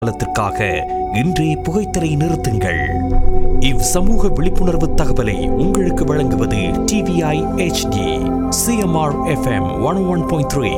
காலத்திற்காக இன்றே புகைத்தலை நிறுத்துங்கள் இவ் சமூக விழிப்புணர்வு தகவலை உங்களுக்கு வழங்குவது TVI HD CMR FM one one point three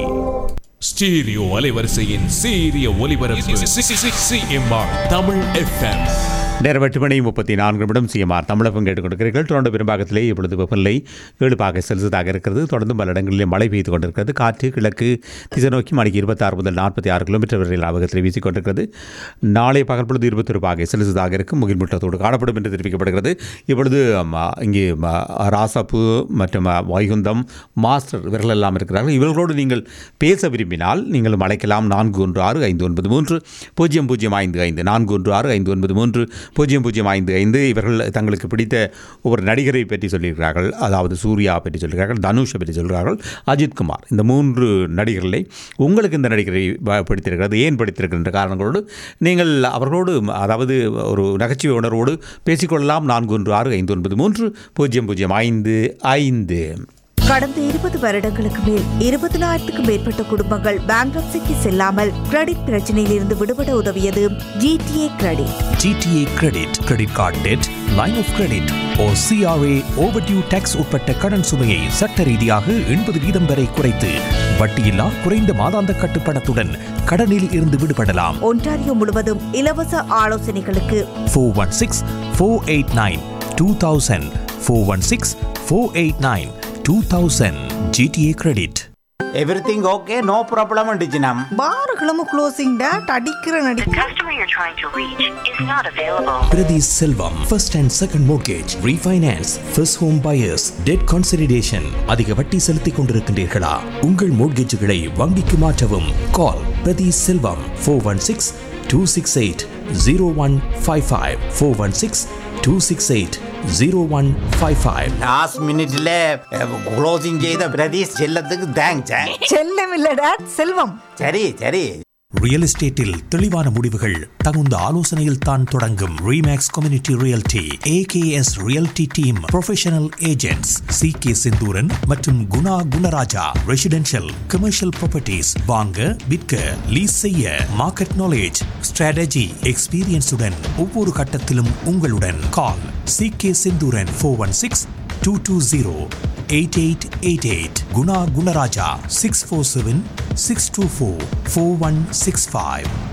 stereo அலைவரிசையின் சீரிய ஒலிபரப்பு சிஎம்ஆர் தமிழ் எஃப்எம் நேரம் எட்டு மணி முப்பத்தி நான்கு நிமிடம் சிஎம்ஆர் தமிழகம் கேட்டுக்கொண்டிருக்கிறீர்கள் தொடர்ந்து பெரும்பாகத்திலே இப்பொழுது வெப்பநிலை ஏழு பாக செல்சியஸாக இருக்கிறது தொடர்ந்து பல இடங்களிலே மழை பெய்து கொண்டிருக்கிறது காற்று கிழக்கு திசை நோக்கி மணிக்கு இருபத்தாறு முதல் நாற்பத்தி ஆறு கிலோமீட்டர் வரையில் ஆபகத்தில் வீசிக் கொண்டிருக்கிறது நாளை பகல் பொழுது இருபத்தொரு பாகை செல்சியஸாக இருக்கும் முகில் முட்டத்தோடு காணப்படும் என்று தெரிவிக்கப்படுகிறது இப்பொழுது ஆம், இங்கே ஆ, ராசாப்பு மற்றும் ஆ, வைகுந்தம் மாஸ்டர் இவர்கள் எல்லாம் இருக்கிறார்கள் இவர்களோடு நீங்கள் பேச விரும்பினால் நீங்கள் அழைக்கலாம் நான்கு ஒன்று ஆறு ஐந்து ஒன்பது மூன்று பூஜ்ஜியம் பூஜ்ஜியம் ஐந்து ஐந்து நான்கு ஒன்று ஆறு ஐந்து ஒன்பது மூன்று பூஜ்ஜியம் பூஜ்ஜியம் ஐந்து ஐந்து இவர்கள் தங்களுக்கு பிடித்த ஒரு நடிகரை பற்றி சொல்லியிருக்கிறார்கள் அதாவது சூர்யா பற்றி சொல்கிறார்கள் தனுஷை பற்றி சொல்கிறார்கள் அஜித் குமார் இந்த மூன்று நடிகர்களை உங்களுக்கு இந்த நடிகரை வ- பிடித்திருக்கிறது ஏன் பிடித்திருக்கின்ற காரணங்களோடு நீங்கள் அவர்களோடு அதாவது ஒரு நகைச்சுவை உணர்வோடு பேசிக்கொள்ளலாம் நான்கு ஒன்று ஆறு ஐந்து ஒன்பது மூன்று பூஜ்ஜியம் பூஜ்ஜியம் ஐந்து ஐந்து கடந்த இருபது வருடங்களுக்கு மேல் இருபதினாயிரத்துக்கும் மேற்பட்ட குடும்பங்கள் பேங்க்ரப்சிக்கு செல்லாமல் கிரெடிட் பிரச்சனையில் இருந்து விடுபட உதவியது GTA credit GTA credit credit card debt line of credit or CRA overdue tax உட்பட்ட கடன் சுமையை சட்ட ரீதியாக எண்பது வீதம் வரை குறைத்து வட்டியில்லா குறைந்த மாதாந்த கட்டுப்பணத்துடன் கடனில் இருந்து விடுபடலாம் ஒன்டாரியோ முழுவதும் இலவச ஆலோசனைகளுக்கு four one six four eight nine two thousand four one six four eight nine two thousand GTA credit everything okay no problem டிஜினம் பார்களும் க்ளோசிங் டேட் அடிக்கிற நடி The customer you're trying to reach is not available. Priti Selvam, first and second mortgage, refinance, first home buyers, debt consolidation. அதிக வட்டி செலுத்திக் கொண்டிருக்கின்றீர்களா உங்கள் மோட்கேஜுகளை வங்கிக்கு மாற்றவும் call Prathi Selvam four one six two six eight zero one five five four one six two six eight zero one five five last மினிட்ல closing செய்த பிரதீஷ் செல்லத்துக்கு thanks செல்லம் இல்ல டேட் செல்வம் சரி சரி ரியல் எஸ்டேட்டில் தெளிவான முடிவுகள் தகுந்த ஆலோசனையில் தான் தொடங்கும் remax community realty AKS realty team professional agents C K Senthooran மற்றும் Guna Gunaraja residential commercial properties வாங்க விற்க லீஸ் செய்ய மார்க்கெட் நாலேஜ் ஸ்ட்ராட்டஜி எக்ஸ்பீரியன்ஸுடன் ஒவ்வொரு கட்டத்திலும் உங்களுடன் call C K Senthooran four one six two two zero eight eight eight eight Guna Gunaraja six four seven six two four four one six five